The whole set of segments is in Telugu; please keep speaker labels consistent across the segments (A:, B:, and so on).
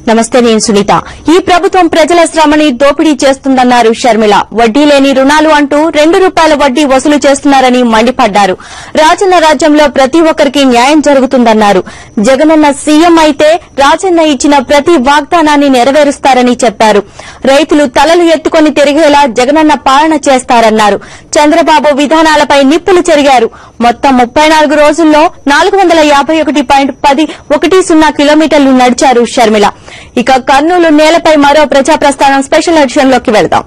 A: నమస్తే నేను సునీత ఈ ప్రభుత్వం ప్రజల శ్రమని దోపిడీ చేస్తుందన్నారు షర్మిల వడ్డీ లేని రుణాలు అంటూ రెండు రూపాయల వడ్డీ వసూలు చేస్తున్నారని మండిపడ్డారు రాజన్న రాజ్యంలో ప్రతి ఒక్కరికి న్యాయం జరుగుతుందన్నారు జగనన్న సీఎం అయితే రాజన్న ఇచ్చిన ప్రతి వాగ్దానాన్ని నెరవేరుస్తారని చెప్పారు రైతులు తలలు ఎత్తుకొని తిరిగేలా జగనన్న పాలన చేస్తారన్నారు చంద్రబాబు విధానాలపై నిప్పులు చెరిగారు మొత్తం ముప్పై నాలుగు రోజుల్లో నాలుగు వందల యాభై ఒకటి పాయింట్ పది ఒకటి సున్నా కిలోమీటర్లు నడిచారు షర్మిల ఇక కర్నూలు నేలపై మరో ప్రజా ప్రస్థానం స్పెషల్ ఎడిషన్ లోకి వెళదాం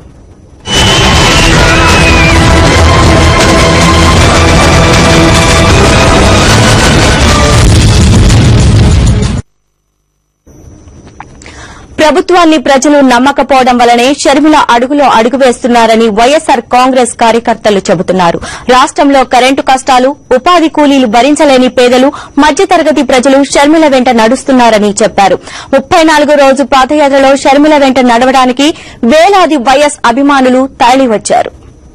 A: ప్రభుత్వాన్ని ప్రజలు నమ్మకపోవడం వల్లనే షర్మిల అడుగులో అడుగు వేస్తున్నారని వైఎస్సార్ కాంగ్రెస్ కార్యకర్తలు చెబుతున్నారు రాష్టంలో కరెంటు కష్టాలు ఉపాధి కూలీలు భరించలేని పేదలు మధ్యతరగతి ప్రజలు షర్మిల వెంట నడుస్తున్నారని చెప్పారు ముప్పై నాలుగో రోజు పాదయాత్రలో షర్మిల వెంట నడవడానికి వేలాది వైఎస్ అభిమానులు తరలివచ్చారు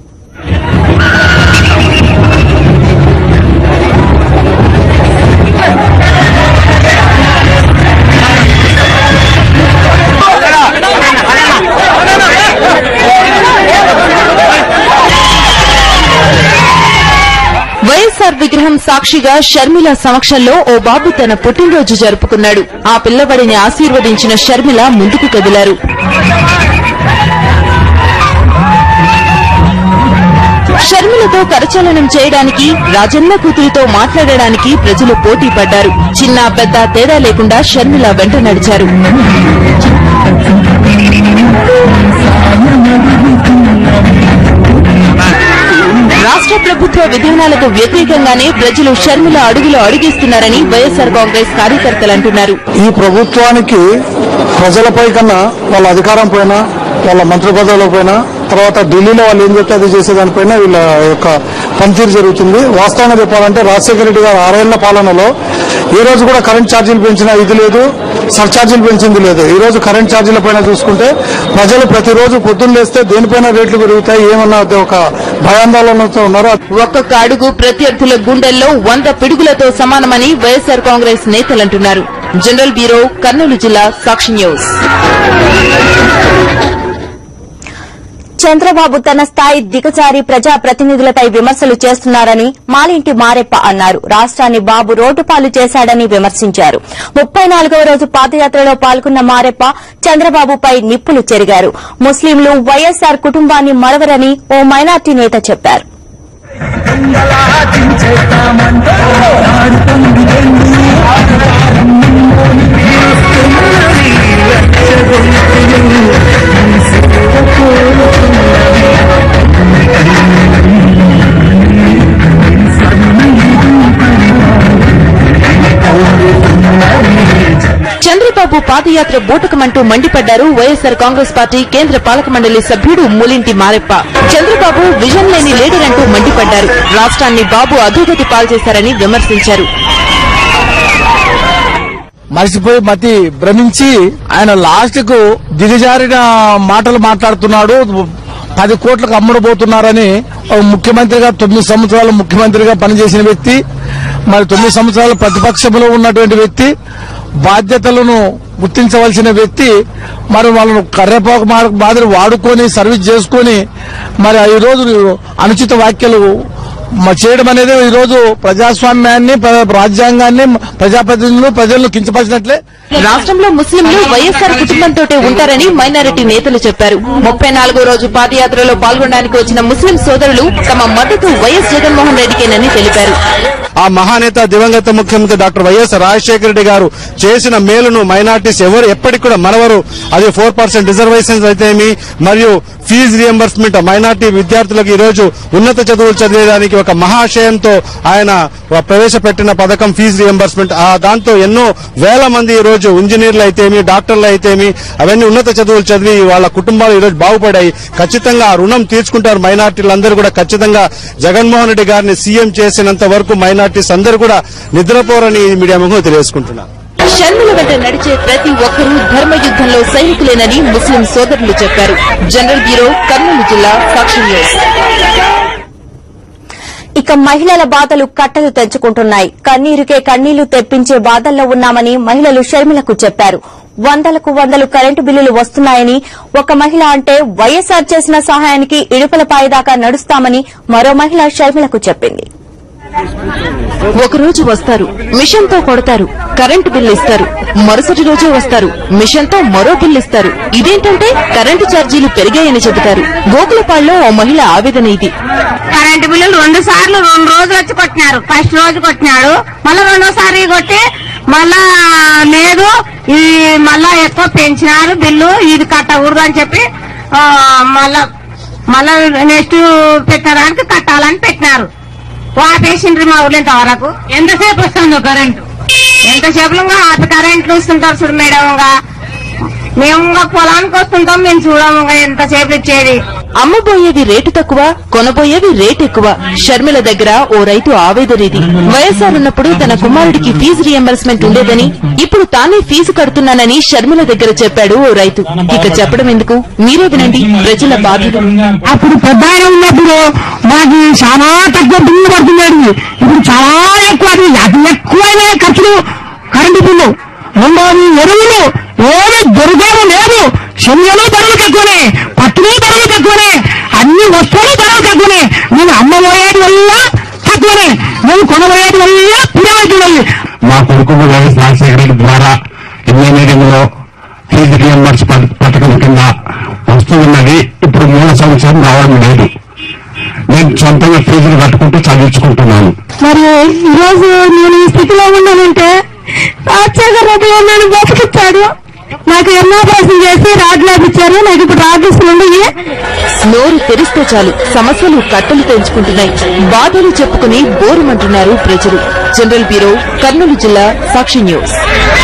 B: వైఎస్ఆర్ విగ్రహం సాక్షిగా షర్మిల సమక్షంలో ఓ బాబు తన పుట్టినరోజు జరుపుకున్నాడు ఆ పిల్లవాడిని ఆశీర్వదించిన షర్మిల ముందుకు కదిలారు షర్మిలతో కరచాలనం చేయడానికి రాజన్న కూతురితో మాట్లాడడానికి ప్రజలు పోటీ పడ్డారు చిన్న పెద్ద తేడా లేకుండా షర్మిల వెంట నడిచారు రాష్ట్ర ప్రభుత్వ విధానాలకు వ్యతిరేకంగానే ప్రజలు షర్మిల అడుగులో అడుగేస్తున్నారని వైఎస్సార్ కాంగ్రెస్ కార్యకర్తలు అంటున్నారు
C: ఈ ప్రభుత్వానికి ప్రజలపై కన్నా వాళ్ళ అధికారం పైన వాళ్ళ మంత్రి పదవుల పైన తర్వాత ఢిల్లీలో వాళ్ళు ఏం చెప్తే అది చేసేదానిపైన వీళ్ళ యొక్క పనితీరు జరుగుతుంది వాస్తవంగా చెప్పాలంటే రాజశేఖర రెడ్డి గారు ఆరేళ్ల పాలనలో ఏ రోజు కూడా కరెంట్ ఛార్జీలు పెంచిన ఇది లేదు సర్ఛార్జీలు పెంచింది లేదు ఈ రోజు కరెంట్ ఛార్జీల పైన చూసుకుంటే ప్రజలు ప్రతిరోజు పొద్దున్న లేస్తే దేనిపైన రేట్లు పెరుగుతాయి ఏమన్నా ఒక భయాందోళనతో ఉన్నారు
B: ఒక్కొక్క అడుగు ప్రత్యర్థుల గుండెల్లో వంద పిడుగులతో సమానమని వైఎస్సార్ కాంగ్రెస్ నేతలంటున్నారు జనరల్ బ్యూరో కర్నూలు జిల్లా సాక్షి న్యూస్
A: చంద్రబాబు తన స్థాయి దిగజారి ప్రజా ప్రతినిధులపై విమర్శలు చేస్తున్నారని మాలింటి మారెప్ప అన్నారు రాష్ట్రాన్ని బాబు రోడ్డుపాలు చేశాడని విమర్శించారు ముప్పై నాలుగవ రోజు పాదయాత్రలో పాల్గొన్న మారెప్ప చంద్రబాబుపై నిప్పులు చెరిగారు ముస్లింలు వైఎస్సార్ కుటుంబాన్ని మరవరని ఓ మైనార్టీ నేత చెప్పారు
B: చంద్రబాబు పాదయాత్ర బూటకమంటూ మండిపడ్డారు వైఎస్సార్ కాంగ్రెస్ పార్టీ కేంద్ర పాలక మండలి సభ్యుడు మూలింటి మారెప్ప చంద్రబాబు విజన్ లేని లీడర్ అంటూ మండిపడ్డారు రాష్ట్రాన్ని బాబు అధోగతి పాల్చేశారని విమర్శించారు
C: మరిచిపోయి మతి భ్రమించి ఆయన లాస్ట్ కు దిగజారిన మాటలు మాట్లాడుతున్నాడు పది కోట్లకు అమ్ముడుపోతున్నారని ఒక ముఖ్యమంత్రిగా తొమ్మిది సంవత్సరాలు ముఖ్యమంత్రిగా పనిచేసిన వ్యక్తి మరి తొమ్మిది సంవత్సరాలు ప్రతిపక్షంలో ఉన్నటువంటి వ్యక్తి బాధ్యతలను గుర్తించవలసిన వ్యక్తి మరి వాళ్ళను కర్రెపోక మా- మాదిరి వాడుకొని సర్వీస్ చేసుకొని మరి ఈ రోజు అనుచిత వ్యాఖ్యలు మ- చేయడం అనేది ఈ రోజు ప్రజాస్వామ్యాన్ని ప్ర- రాజ్యాంగాన్ని ప్రజాప్రతినిధులు ప్రజలను కించపరిచినట్లే
B: రాష్ట్రంలో ముస్లింలు వైఎస్సార్ కుటుంబంతోటే ఉంటారని మైనారిటీ నేతలు చెప్పారు ముప్పై నాలుగో రోజు పాదయాత్రలో పాల్గొనడానికి వచ్చిన ముస్లిం సోదరులు తమ మద్దతు వైఎస్ జగన్మోహన్ రెడ్డికేనని తెలిపారు
D: ఆ మహానేత దివంగత ముఖ్యమంత్రి డాక్టర్ వైఎస్ రాజశేఖర రెడ్డి గారు చేసిన మేలును మైనార్టీస్ ఎవరు ఎప్పటికి కూడా మనవరు అది ఫోర్ పర్సెంట్ రిజర్వేషన్స్ అయితేమి మరియు ఫీజు రియంబర్స్మెంట్ మైనార్టీ విద్యార్థులకు ఈ రోజు ఉన్నత చదువులు చదివేదానికి ఒక మహాశయంతో ఆయన ప్రవేశపెట్టిన పథకం ఫీజు రియంబర్స్మెంట్ ఆ దాంతో ఎన్నో వేల మంది ఈ రోజు ఇంజనీర్లు అయితేమి డాక్టర్లు అయితేమి అవన్నీ ఉన్నత చదువులు చదివి వాళ్ళ కుటుంబాలు ఈ రోజు బాగుపడాయి ఖచ్చితంగా ఆ రుణం తీర్చుకుంటారు మైనార్టీలందరూ కూడా ఖచ్చితంగా జగన్మోహన్ రెడ్డి గారిని సీఎం చేసినంత వరకు మైనార్టీస్ అందరూ కూడా నిద్రపోరని ఈ మీడియా ముఖం తెలియజేసుకుంటున్నారు
B: షర్మిల వెంట నడిచే ప్రతి ఒక్కరూ ధర్మ యుద్దంలో సైనికులేనని ముస్లిం సోదరులు చెప్పారు జనరల్ బ్యూరో కర్నూలు జిల్లా సాక్షి న్యూస్
A: ఇక మహిళల బాధలు కట్టలు తెంచుకుంటున్నాయి కన్నీరుకే కన్నీళ్లు తెప్పించే బాధల్లో ఉన్నామని మహిళలు షర్మిలకు చెప్పారు వందలకు వందలు కరెంటు బిల్లులు వస్తున్నాయని ఒక మహిళ అంటే వైఎస్సార్ చేసిన సహాయానికి ఇడుపలపాయ దాకా నడుస్తామని మరో మహిళ షర్మిలకు చెప్పింది
B: ఒక రోజు వస్తారు మిషన్ తో కొడతారు కరెంటు బిల్లు ఇస్తారు మరుసటి రోజే వస్తారు మిషన్ తో మరో బిల్లు ఇస్తారు ఇదేంటంటే కరెంటు ఛార్జీలు పెరిగాయని చెబుతారు గోకులపాడులో ఓ మహిళ ఆవేదన ఇది
E: కరెంటు బిల్లులు రెండు సార్లు రెండు రోజులు వచ్చి కొట్టినారు ఫస్ట్ రోజు కొట్టినాడు మళ్ళా రెండోసారి కొట్టి మళ్ళా లేదు ఇది మళ్ళా ఎక్కువ పెంచినారు బిల్లు ఇది కట్టకూడదు అని చెప్పి ఆ, మళ్ళా మళ్ళా నెక్స్ట్ పెట్టడానికి కట్టాలని పెట్టినారు ఆపేసిండ్రు మా ఊర్లో ఇంతవరకు ఎంతసేపు వస్తుందో కరెంటు ఎంతసేపు ఆపి కరెంట్లు వస్తుంటారు చూడు మేడం ఇంకా మేము ఇంకా పొలానికి వస్తుంటాం మేము చూడము ఇంకా ఎంతసేపు ఇచ్చేది
B: అమ్మబోయేవి రేటు తక్కువ కొనబోయేవి రేటు ఎక్కువ షర్మిల దగ్గర ఓ రైతు ఆవేదన ఇది వైఎస్ఆర్ ఉన్నప్పుడు తన కుమారుడికి ఫీజు రియంబర్స్మెంట్ ఉండేదని ఇప్పుడు తానే ఫీజు కడుతున్నానని షర్మిల దగ్గర చెప్పాడు ఓ రైతు ఇక చెప్పడం ఎందుకు మీరే వినండి ప్రజల బాధలు
F: అప్పుడు పెద్ద ఆయన ఉన్నప్పుడు మాకు చాలా తక్కువ బిల్లు పడుతున్నాడు ఇప్పుడు చాలా ఎక్కువ అది అతి ఎక్కువైన ఖర్చులు కరెంటు బిల్లు రెండోది ఎరువులు ఏమి దొరికేది లేదు శనగలు ధరలు తక్కువనే పట్టులు ధరలు తక్కువనే అన్ని వస్తువులు ధరలు తక్కువనే నేను అమ్మబోయేది వల్ల తక్కువనే నేను కొనబోయేది వల్ల పిరవైతున్నాయి
G: మా కొడుకు వైఎస్ రాజశేఖర రెడ్డి ద్వారా ఇంజనీరింగ్ లో ఫీజు రియంబర్స్ పథ- పథకం కింద వస్తూ ఉన్నది ఇప్పుడు మూల సంవత్సరం రావడం లేదు నేను సొంతంగా ఫీజులు కట్టుకుంటూ చదివించుకుంటున్నాను
F: మరి ఈరోజు నేను ఈ స్థితిలో ఉన్నానంటే రాజశేఖర రెడ్డి గారు నన్ను బతికిచ్చాడు నాకు ఎన్నో ఆపరేషన్ చేసి రాడ్లు ఇచ్చారు నాకు ఇప్పుడు రాడ్లు ఉన్నాయి
B: నోరు తెరిస్తే చాలు సమస్యలు కట్టలు తెంచుకుంటున్నాయి బాధలు చెప్పుకుని బోరుమంటున్నారు ప్రజలు జనరల్ బ్యూరో కర్నూలు జిల్లా సాక్షి న్యూస్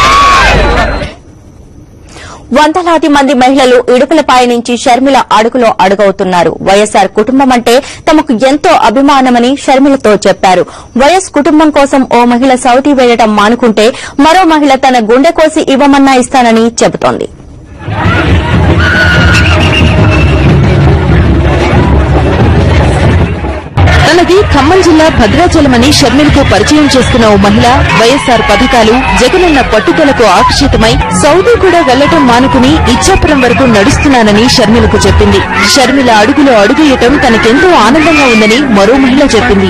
A: వందలాది మంది మహిళలు ఇడుపులపాయ నుంచి షర్మిల అడుగులో అడుగవుతున్నారు వైఎస్సార్ కుటుంబం అంటే తమకు ఎంతో అభిమానమని షర్మిలతో చెప్పారు వైఎస్ కుటుంబం కోసం ఓ మహిళ సౌతి వేయడం మానుకుంటే మరో మహిళ తన గుండె కోసి ఇవ్వమన్నా ఇస్తానని చెబుతోంది
B: తనది ఖమ్మం జిల్లా భద్రాచలమని షర్మిలకు పరిచయం చేసుకున్న ఓ మహిళ వైఎస్ఆర్ పథకాలు జగనన్న పట్టుదలకు ఆకర్షితమై సౌదీ కూడా వెళ్లటం మానుకుని ఇచ్చాపురం వరకు నడుస్తున్నానని షర్మిలకు చెప్పింది షర్మిల అడుగులో అడుగేయటం తనకెంతో ఆనందంగా ఉందని మరో మహిళ చెప్పింది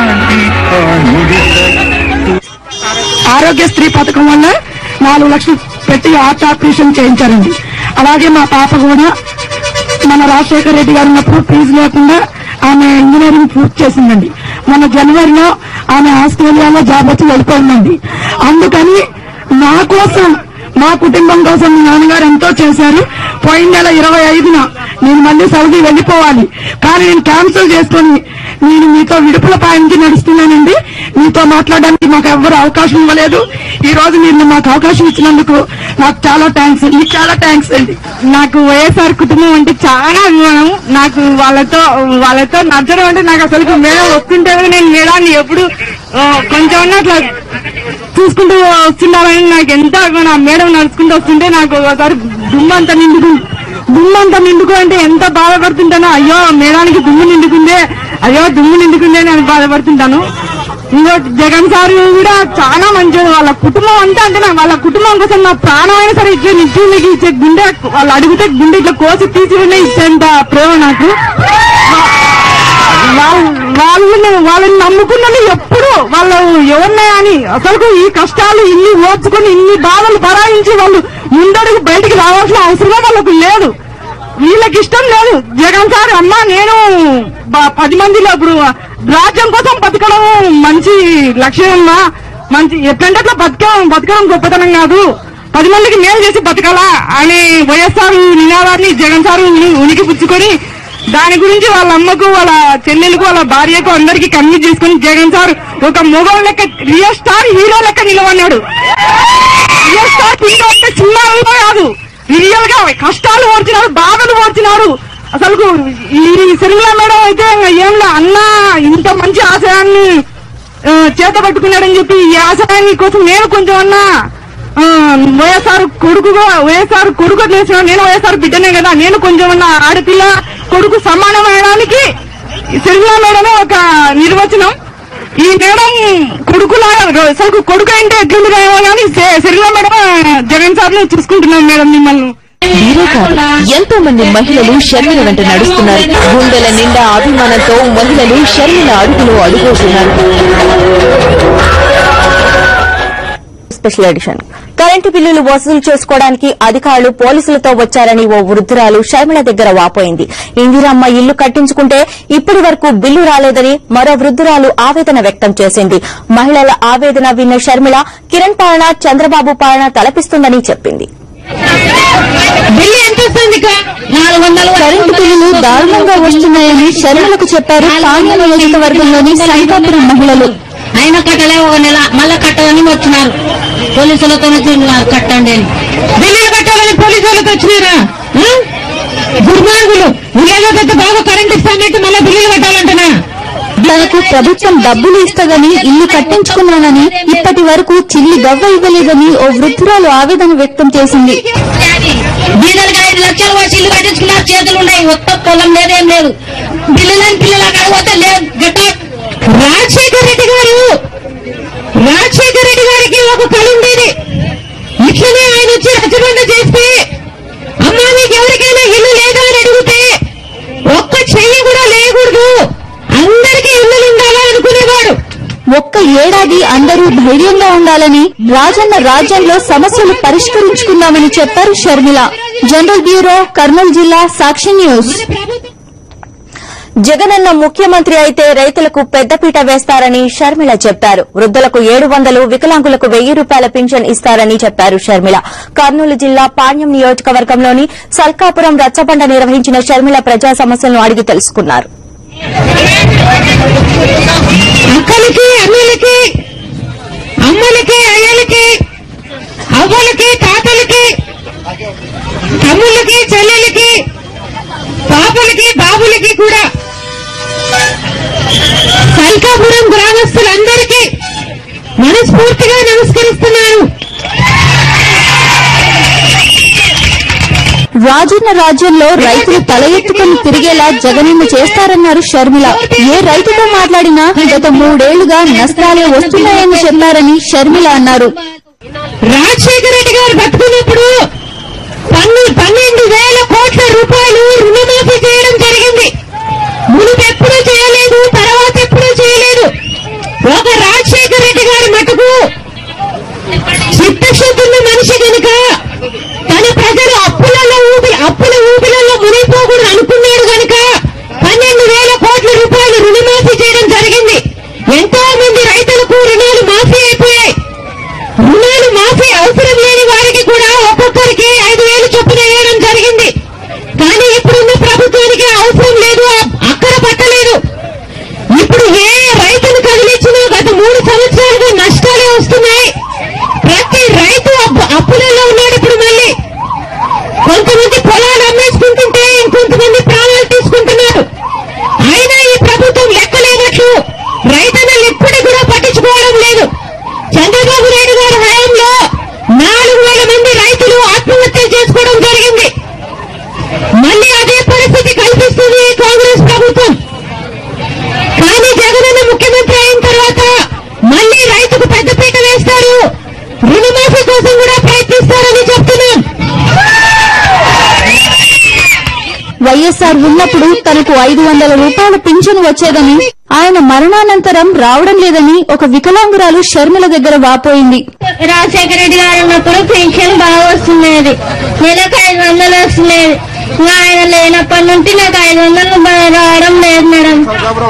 F: ఆరోగ్యశ్రీ పథకం వల్ల నాలుగు లక్షలు పెట్టి హార్ట్ ఆపరేషన్ చేయించారండి అలాగే మా పాప కూడా మన రాజశేఖర రెడ్డి గారు ఉన్నప్పుడు ఫీజు లేకుండా ఆమె ఇంజనీరింగ్ పూర్తి చేసిందండి మన జనవరిలో ఆమె ఆస్ట్రేలియాలో జాబ్ వచ్చి వెళ్ళిపోయిందండి అందుకని నా కోసం మా కుటుంబం కోసం మీ నాన్నగారు ఎంతో చేశారు పోయిన నెల ఇరవై ఐదున నేను మళ్ళీ సౌదీ వెళ్ళిపోవాలి కానీ నేను క్యాన్సిల్ చేసుకొని నేను మీతో విడుపుల పాయించి నడుస్తున్నానండి మీతో మాట్లాడడానికి మాకు ఎవ్వరు అవకాశం ఇవ్వలేదు ఈ రోజు మీరు మాకు అవకాశం ఇచ్చినందుకు నాకు చాలా థ్యాంక్స్ అండి చాలా థ్యాంక్స్ అండి నాకు వైఎస్ఆర్ కుటుంబం అంటే చాలా అభిమానం నాకు వాళ్ళతో వాళ్ళతో నచ్చడం అంటే నాకు అసలు మేడం వస్తుంటే కూడా నేను మేడాన్ని ఎప్పుడు ఆ, కొంచెం అన్నా అట్లా చూసుకుంటూ వస్తున్నారని నాకు ఎంత అభిమానం ఆ మేడం నడుచుకుంటూ వస్తుంటే నాకు ఒకసారి దుమ్మంతా నిండుకు దుమ్మంతా నిండుకు అంటే ఎంత బాధపడుతుంటానో అయ్యో మేడానికి దుమ్ము నిండుకుందే అయ్యో దుమ్ము నిండుకుందే అని బాధపడుతుంటాను ఇంకో జగన్ సార్ కూడా చాలా మంచిది వాళ్ళ కుటుంబం అంతా అంటే నాకు వాళ్ళ కుటుంబం కోసం నా ప్రాణమైనా సరే ఇచ్చే నిత్యులకి ఇచ్చే గుండె వాళ్ళు అడిగితే గుండె ఇట్లా కోసి తీసి ఇచ్చేంత ప్రేమ నాకు వాళ్ళ- వాళ్ళని వాళ్ళని నమ్ముకున్నది ఎప్పుడు వాళ్ళు ఎవరినే అని అసలు ఈ కష్టాలు ఇన్ని ఓర్చుకొని ఇన్ని బాధలు భరాయించి వాళ్ళు ముందడుగు బయటికి రావాల్సిన అవసరమే వాళ్ళకు లేదు వీళ్ళకి ఇష్టం లేదు జగన్ సార్ అమ్మా నేను బ- పది మందిలో ఇప్పుడు రాజ్యం కోసం బతకడం మంచి లక్ష్యం అమ్మా మంచి ఎట్లంటే అట్లా బతకడం బతకడం గొప్పతనం కాదు పది మందికి మేలు చేసి బతకాలా అనే వైఎస్ఆర్ నినాదాన్ని జగన్ సార్ ఉని- ఉనికి పుచ్చుకొని దాని గురించి వాళ్ళ అమ్మకు వాళ్ళ చెల్లెలకు వాళ్ళ భార్యకు అందరికి కన్విన్స్ చేసుకుని జగన్ సార్ ఒక మొగోళ్ళ లెక్క రియల్ స్టార్ హీరో లెక్క నిలవన్నాడు రియల్ స్టార్ హీరో అంటే చిన్న హీరో కాదు రియల్ గా కష్టాలు ఓర్చినాడు బాధలు ఓర్చినాడు అసలు ఈ సిరిమల మేడం అయితే ఏం లే అన్న ఇంత మంచి ఆశయాన్ని ఆ, చేత పట్టుకున్నాడని చెప్పి ఈ ఆశయాన్ని కోసం నేను కొంచెం అన్నా ఆ, వైఎస్ఆర్ కొడుకుగా వైఎస్ఆర్ కొడుకు చేసిన నేను వైఎస్ఆర్ బిడ్డనే కదా నేను కొంచెం అన్న ఆడపిల్ల కొడుకు సమానమయడానికి సిరిమల మేడమే ఒక నిర్వచనం ఈ మేడం కొడుకులాగా అసలు కొడుకు అంటే ఎట్లుంది ఏమో కానీ సిరిల మేడం జగన్ సార్ చూసుకుంటున్నాం మేడం మిమ్మల్ని
B: వీరే కాదు ఎంతో మంది మహిళలు షర్మిల వెంట నడుస్తున్నారు గుండెల నిండా అభిమానంతో మహిళలు షర్మిల అడుగులో అడుగుతున్నారు
A: స్పెషల్ ఎడిషన్ కరెంటు బిల్లులు వసూలు చేసుకోవడానికి అధికారులు పోలీసులతో వచ్చారని ఓ వృద్ధురాలు షర్మిల దగ్గర వాపోయింది ఇందిరమ్మ ఇల్లు కట్టించుకుంటే ఇప్పటి వరకు బిల్లు రాలేదని మరో వృద్ధురాలు ఆవేదన వ్యక్తం చేసింది మహిళల ఆవేదన విన్న షర్మిల కిరణ్ పాలన చంద్రబాబు పాలన తలపిస్తుందని చెప్పింది
E: బిల్లు ఎంత వస్తుంది నాలుగు వందలు
A: కరెంటు బిల్లులు దారుణంగా వస్తున్నాయని షర్మిలకు చెప్పారు పాణ్య నియోజకవర్గంలోని శంకాపురం మహిళలు
E: ఆయన కట్టలే ఒక నెల మళ్ళా కట్టదని వచ్చినారు పోలీసులతో వచ్చినారు కట్టండి అని బిల్లులు కట్టాలని పోలీసులతో వచ్చినారా ఆ? దుర్మార్గులు వీళ్ళేదో పెద్ద బాగా కరెంట్ ఇస్తానంటే మళ్ళీ బిల్లులు కట్టాలంటనా
A: తనకు ప్రభుత్వం డబ్బులు ఇస్తదని ఇల్లు కట్టించుకున్నానని ఇప్పటి వరకు చిల్లి గవ్వ ఇవ్వలేదని ఓ వృద్ధురాలు ఆవేదన వ్యక్తం చేసింది
E: బీదలకు ఐదు లక్షలు వచ్చి ఇల్లు కట్టించుకున్నారు చేతులు ఉన్నాయి ఒక్క పొలం లేదేం లేదు బిల్లులని పిల్లలు అక్కడ పోతే లేదు గట్ట రాజశేఖర్ రెడ్డి గారు రాజశేఖర్ రెడ్డి గారికి ఒక కళ ఉండేది ఇట్లనే ఆయన వచ్చి రచ్చబండ చేస్తే అమ్మా మీకు ఎవరికైనా ఇల్లు లేదా అని అడిగితే ఒక్క చెయ్యి కూడా లేకూడదు అందరికీ ఇల్లులు ఉండాలా అనుకునేవాడు
A: ఒక్క ఏడాది అందరూ ధైర్యంగా ఉండాలని రాజన్న రాజ్యంలో సమస్యలు పరిష్కరించుకుందామని చెప్పారు షర్మిల జనరల్ బ్యూరో కర్నూలు జిల్లా సాక్షి న్యూస్ జగనన్న ముఖ్యమంత్రి అయితే రైతులకు పెద్దపీట వేస్తారని షర్మిల చెప్పారు వృద్ధులకు ఏడు వందలు వికలాంగులకు వెయ్యి రూపాయల పింఛన్ ఇస్తారని చెప్పారు షర్మిల కర్నూలు జిల్లా పాణ్యం నియోజకవర్గంలోని సల్కాపురం రచ్చబండ నిర్వహించిన షర్మిల ప్రజా సమస్యలను అడిగి తెలుసుకున్నారు
E: అక్కలకి అమ్మలకి అమ్మలకి అయ్యలకి అవ్వలకి తాతలకి తమ్ముళ్ళకి చెల్లెలకి పాపలకి బాబులకి కూడా సల్కాపురం గ్రామస్తులందరికీ మనస్ఫూర్తిగా నమస్కరిస్తున్నాను
A: రాజన్న రాజ్యంలో రైతులు తల ఎత్తుకుని తిరిగేలా జగనన్న చేస్తారన్నారు షర్మిల ఏ రైతుతో మాట్లాడినా గత మూడేళ్లుగా నష్టాలే వస్తున్నాయని చెప్పారని షర్మిల అన్నారు
E: రాజశేఖర రెడ్డి గారు బతుకున్నప్పుడు పన్ను పన్నెండు వేల కోట్ల రూపాయలు రుణమాఫీ చేయడం జరిగింది మునుపు ఎప్పుడూ చేయలేదు తర్వాత ఎప్పుడూ చేయలేదు ఒక రాజశేఖర రెడ్డి గారి మటుకు చిత్తశుద్ధి ఉన్న మనిషి కనుక తన ప్రజలు అప్పులలో ఊపి అప్పుల ఊపిలలో మునిగిపోకూడదు అనుకున్నాడు కనుక పన్నెండు వేల కోట్ల రూపాయలు రుణమాఫీ చేయడం జరిగింది ఎంతో మంది రైతులకు రుణాలు మాఫీ అయిపోయాయి రుణాలు మాఫీ అవసరం లేని వారికి కూడా ఒక్కొక్కరికి ఐదు వేలు చొప్పున వేయడం జరిగింది కానీ ఇప్పుడున్న ప్రభుత్వానికి అవసరం లేదు అక్కర పట్టలేదు ఇప్పుడు ఏ రైతును కదిలించినా గత మూడు సంవత్సరాలుగా నష్టాలే వస్తున్నాయి ప్రతి రైతు అప్పు- అప్పులలో ఉన్నాడు ఇప్పుడు మళ్ళీ కొంతమంది పొలాలు అమ్మేసుకుంటుంటే ఇంకొంతమంది ప్రాణాలు తీసుకుంటున్నారు అయినా ఈ ప్రభుత్వం లెక్కలేనట్లు రైతన్నలు ఇప్పటికి కూడా పట్టించుకోవడం లేదు చంద్రబాబు నాయుడు గారి హయాంలో నాలుగు వేల మంది రైతులు ఆత్మహత్యలు చేసుకోవడం జరిగింది మళ్ళీ అదే పరిస్థితి కల్పిస్తుంది ఈ కాంగ్రెస్ ప్రభుత్వం కానీ జగనన్న ముఖ్యమంత్రి అయిన తర్వాత మళ్ళీ రైతుకు పెద్దపీట వేస్తారు రుణమాఫీ కోసం కూడా ప్రయత్నిస్తారని చెప్తున్నాం
A: వైఎస్ఆర్ ఉన్నప్పుడు తనకు ఐదు వందల రూపాయల పింఛను వచ్చేదని ఆయన మరణానంతరం రావడం లేదని ఒక వికలాంగురాలు షర్మిల దగ్గర వాపోయింది
E: రాజశేఖర రెడ్డి గారు ఉన్నప్పుడు పెన్షన్ బాగా వస్తుండేది నెలకు ఐదు వందలు వస్తుండేది ఇంకా ఆయన లేనప్పటి నుండి నాకు ఐదు వందలు బ- రావడం లేదు మేడం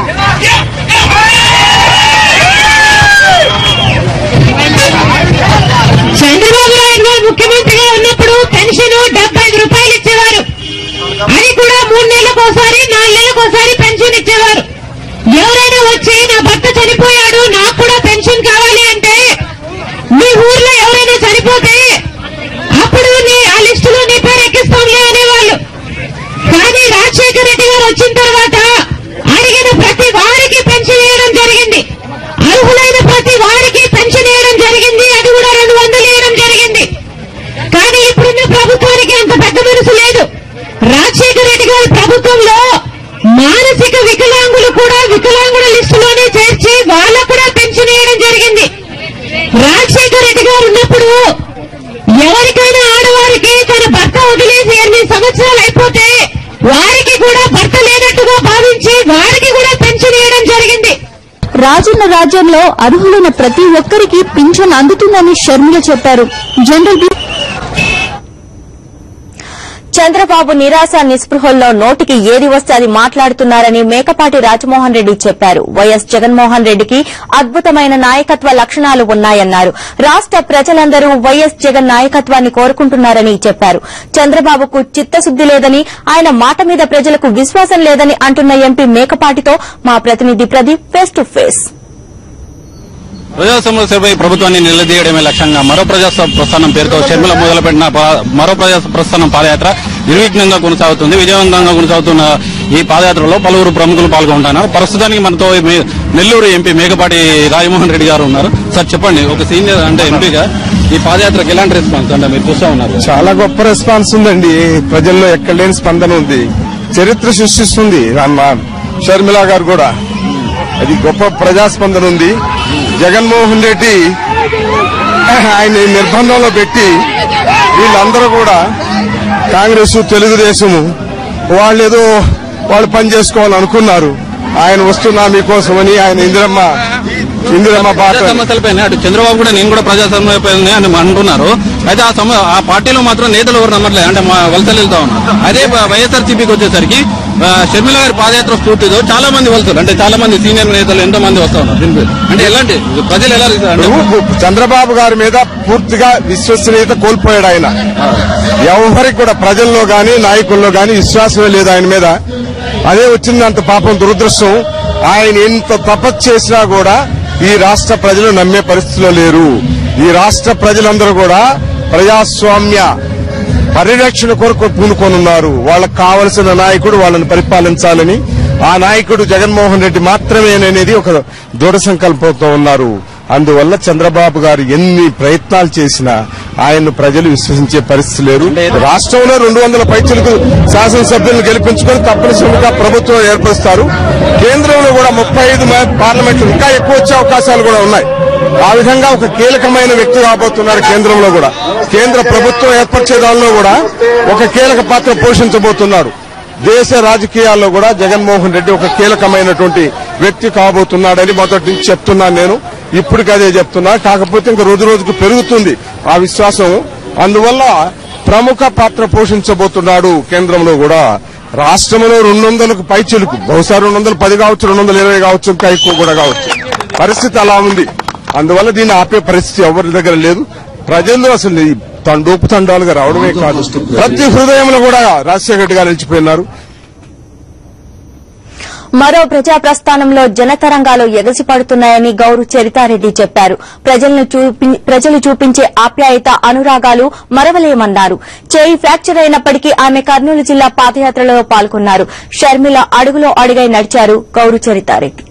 E: చంద్రబాబు నాయుడు గారు ముఖ్యమంత్రిగా ఉన్నప్పుడు పెన్షన్ డెబ్బై ఐదు రూపాయలు ఇచ్చేవారు అది కూడా మూడు నెలలకు ఒకసారి నాలుగు నెలలకు ఒకసారి పెన్షన్ ఇచ్చేవారు ఎవరైనా వచ్చి నా భర్త చనిపోయాడు నాకు కూడా పెన్షన్ కావాలి అంటే మీ ఊర్లో ఎవరైనా చనిపోతే అప్పుడు నీ ఆ లిస్టులో నీ పేరు ఎక్కిస్తాంలే అనేవాళ్ళు కానీ రాజశేఖర రెడ్డి గారు వచ్చిన తర్వాత అడిగిన ప్రతి వారికి పెన్షన్ వేయడం జరిగింది అర్హులైన ప్రతి వారికి పెన్షన్ వేయడం జరిగింది అది కూడా రెండు వందలు వేయడం జరిగింది కానీ ఇప్పుడున్న ప్రభుత్వానికి అంత పెద్ద మనసు లేదు రాజశేఖర రెడ్డి గారి ప్రభుత్వంలో మానసిక వికలాంగులు కూడా వికలాంగుల లిస్టులోనే చేర్చి వాళ్ళకు కూడా పెన్షన్ ఇవ్వడం జరిగింది రాజశేఖర రెడ్డి గారు ఉన్నప్పుడు ఎవరికైనా ఆడవారికి తన భర్త వదిలేసి ఎనిమిది సంవత్సరాలు అయిపోతే వారికి కూడా భర్త లేనట్టుగా భావించి వారికి కూడా పెన్షన్ ఇవ్వడం జరిగింది
A: రాజన్న రాజ్యంలో అర్హులైన ప్రతి ఒక్కరికి పింఛన్ అందుతుందని షర్మిల చెప్పారు జనరల్ బి- చంద్రబాబు నిరాశ నిస్పృహల్లో నోటికి ఏది వస్తే అది మాట్లాడుతున్నారని మేకపాటి రాజమోహన్ రెడ్డి చెప్పారు వైఎస్ జగన్మోహన్ రెడ్డికి అద్భుతమైన నాయకత్వ లక్షణాలు ఉన్నాయన్నారు రాష్ట ప్రజలందరూ వైఎస్ జగన్ నాయకత్వాన్ని కోరుకుంటున్నారని చెప్పారు చంద్రబాబుకు చిత్తశుద్ది లేదని ఆయన మాట మీద ప్రజలకు విశ్వాసం లేదని అంటున్న ఎంపీ మేకపాటితో మా ప్రతినిధి ప్రదీప్ ఫేస్ టు ఫేస్
H: ప్రజా సమస్యపై ప్రభుత్వాన్ని నిలదీయడమే లక్ష్యంగా మరో ప్రజా ప్రస్థానం పేరుతో షర్మిల మొదలుపెట్టిన పా- మరో ప్రజా ప్రస్థానం పాదయాత్ర నిర్విఘ్నంగా కొనసాగుతుంది విజయవంతంగా కొనసాగుతున్న ఈ పాదయాత్రలో పలువురు ప్రముఖులు పాల్గొంటున్నారు ప్రస్తుతానికి మనతో మే- నెల్లూరు ఎంపీ మేకపాటి రాజమోహన్ రెడ్డి గారు ఉన్నారు సార్ చెప్పండి ఒక సీనియర్ అంటే ఎంపీగా ఈ పాదయాత్రకు ఎలాంటి రెస్పాన్స్ అంటే మీరు చూస్తా ఉన్నారు
D: చాలా గొప్ప రెస్పాన్స్ ఉందండి ప్రజల్లో ఎక్కడ లేని స్పందన ఉంది చరిత్ర సృష్టిస్తుంది అమ్మ షర్మిల గారు కూడా అది గొప్ప ప్రజాస్పందన ఉంది జగన్మోహన్ రెడ్డి ఆయన నిర్బంధంలో పెట్టి వీళ్ళందరూ కూడా కాంగ్రెస్ తెలుగుదేశము వాళ్ళేదో వాళ్ళు పని చేసుకోవాలనుకున్నారు ఆయన వస్తున్నా మీకోసమని ఆయన ఇందిరమ్మ ఇందిరమ్మ బాట
H: ప్రజా సమస్యలపైన అటు చంద్రబాబు కూడా నేను కూడా ప్రజా సమస్యలపైన అని అంటున్నారు అయితే ఆ సమ ఆ పార్టీలో మాత్రం నేతలు ఎవరు నమ్మట్లేదు అంటే మా వలసలు వెళ్తా ఉన్నారు అదే వైఎస్ఆర్ సిపికి వచ్చేసరికి ఆ, షర్మిల గారి పాదయాత్ర స్ఫూర్తితో చాలా మంది వలసలు అంటే చాలా మంది సీనియర్ నేతలు ఎంతో మంది వస్తా ఉన్నారు దీనిపై. అంటే ఎలాంటి ప్రజలు ఎలా అంటే
D: ఇప్పుడు చంద్రబాబు గారి మీద పూర్తిగా విశ్వసనీయత కోల్పోయాడు ఆయన ఎవరికి కూడా ప్రజల్లో గాని నాయకుల్లో గాని విశ్వాసమే లేదు ఆయన మీద అదే వచ్చిందంత పాపం దురదృష్టం ఆయన ఎంత తపస్సు చేసినా కూడా ఈ రాష్ట్ర ప్రజలు నమ్మే పరిస్థితిలో లేరు ఈ రాష్ట్ర ప్రజలందరూ కూడా ప్రజాస్వామ్య పరిరక్షణ కొరకు పూనుకొనున్నారు వాళ్ళకు కావలసిన నాయకుడు వాళ్ళని పరిపాలించాలని ఆ నాయకుడు జగన్మోహన్ రెడ్డి మాత్రమే అనేది ఒక దృఢ సంకల్పంతో ఉన్నారు అందువల్ల చంద్రబాబు గారు ఎన్ని ప్రయత్నాలు చేసినా ఆయన్ను ప్రజలు విశ్వసించే పరిస్థితి లేరు రాష్ట్రంలో రెండు వందల పైచులకు శాసనసభ్యులను గెలిపించుకొని తప్పనిసరిగా ప్రభుత్వం ఏర్పరుస్తారు కేంద్రంలో కూడా ముప్పై ఐదు పార్లమెంట్లు ఇంకా ఎక్కువ వచ్చే అవకాశాలు కూడా ఉన్నాయి ఆ విధంగా ఒక కీలకమైన వ్యక్తి కాబోతున్నారు కేంద్రంలో కూడా కేంద్ర ప్రభుత్వం ఏర్పరిచే దానిలో కూడా ఒక కీలక పాత్ర పోషించబోతున్నారు దేశ రాజకీయాల్లో కూడా జగన్మోహన్ రెడ్డి ఒక కీలకమైనటువంటి వ్యక్తి కాబోతున్నాడని మొదటి నుంచి చెప్తున్నాను నేను ఇప్పటికి అదే చెప్తున్నా కాకపోతే ఇంకా రోజు రోజుకు పెరుగుతుంది ఆ విశ్వాసం అందువల్ల ప్రముఖ పాత్ర పోషించబోతున్నాడు కేంద్రంలో కూడా రాష్ట్రంలో రెండు వందలకు పైచిలుకు బహుశా రెండు వందల పది కావచ్చు రెండు వందల ఇరవై కావచ్చు ఇంకా ఎక్కువ కూడా కావచ్చు పరిస్థితి అలా ఉంది అందువల్ల దీన్ని ఆపే పరిస్థితి ఎవరి దగ్గర లేదు ప్రజల్లో అసలు ఈ తండోపు తండాలుగా రావడమే కాదు ప్రతి హృదయంలో కూడా రాజశేఖర రెడ్డి గారు నిలిచిపోయినారు
A: మరో ప్రజా ప్రస్థానంలో జనతరంగాలు ఎగసిపడుతున్నాయని గౌరు చరితారెడ్డి చెప్పారు ప్రజలను చూపి- ప్రజలు చూపించే ఆప్యాయత అనురాగాలు మరవలేమన్నారు చేయి ఫ్రాక్చర్ అయినప్పటికీ ఆమె కర్నూలు జిల్లా పాదయాత్రలో పాల్గొన్నారు షర్మిల అడుగులో అడుగై నడిచారు గౌరు చరితారెడ్డి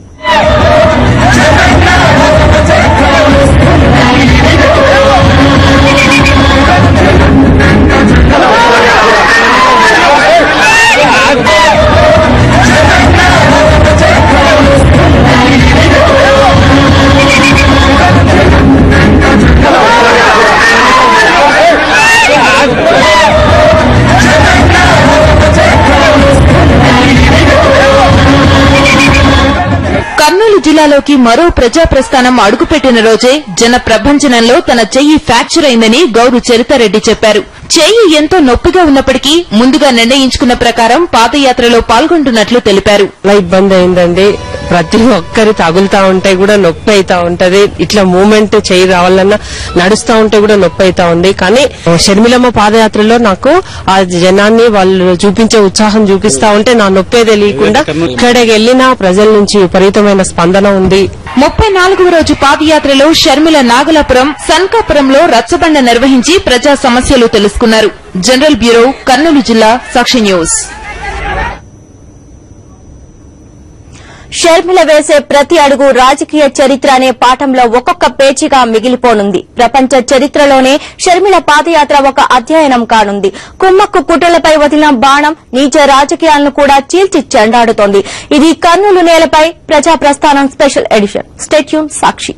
B: కర్నూలు జిల్లాలోకి మరో ప్రజా ప్రస్థానం అడుగుపెట్టిన రోజే జన ప్రభంజనంలో తన చెయ్యి ఫ్రాక్చర్ అయిందని గౌరు చరితారెడ్డి చెప్పారు చెయ్యి ఎంతో నొప్పిగా ఉన్నప్పటికీ ముందుగా నిర్ణయించుకున్న ప్రకారం పాదయాత్రలో పాల్గొంటున్నట్లు తెలిపారు
I: చాలా ఇబ్బంది అయిందండి ప్రతి ఒక్కరి తగులుతా ఉంటే కూడా నొప్పి అయితా ఉంటది ఇట్లా మూమెంట్ చేయి రావాలన్నా నడుస్తా ఉంటే కూడా నొప్పి అయితా ఉంది కానీ షర్మిలమ్మ పాదయాత్రలో నాకు ఆ జనాన్ని వాళ్ళు చూపించే ఉత్సాహం చూపిస్తా ఉంటే నా నొప్పే తెలియకుండా ఇక్కడికి వెళ్ళినా ప్రజల నుంచి విపరీతమైన స్పందన ఉంది
B: ముప్పై నాలుగవ రోజు పాదయాత్రలో షర్మిల నాగలాపురం సన్కాపురంలో రచ్చబండ నిర్వహించి ప్రజా సమస్యలు తెలుసుకున్నారు జనరల్ బ్యూరో కర్నూలు జిల్లా సాక్షి న్యూస్
A: షర్మిల వేసే ప్రతి అడుగు రాజకీయ చరిత్ర అనే పాఠంలో ఒక్కొక్క పేజీగా మిగిలిపోనుంది ప్రపంచ చరిత్రలోనే షర్మిల పాదయాత్ర ఒక అధ్యయనం కానుంది కుమ్మక్కు కుట్రలపై వదిలిన బాణం నీచ రాజకీయాలను కూడా చీల్చి చెండాడుతోంది ఇది కర్నూలు నేలపై ప్రజా ప్రస్థానం స్పెషల్ ఎడిషన్ స్టేట్యూన్ సాక్షి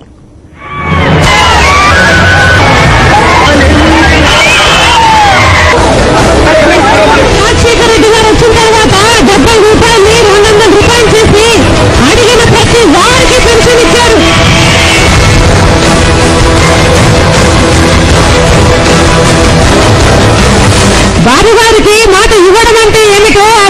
J: రాజశేఖర రెడ్డి గారు వచ్చిన తర్వాత డెబ్బై రూపాయలు రెండు వందల రూపాయలు చేసి అడిగిన ప్రతి వారికి పెన్షన్ ఇచ్చారు వారి వారికి మాట ఇవ్వడం అంటే ఏమిటో ఆ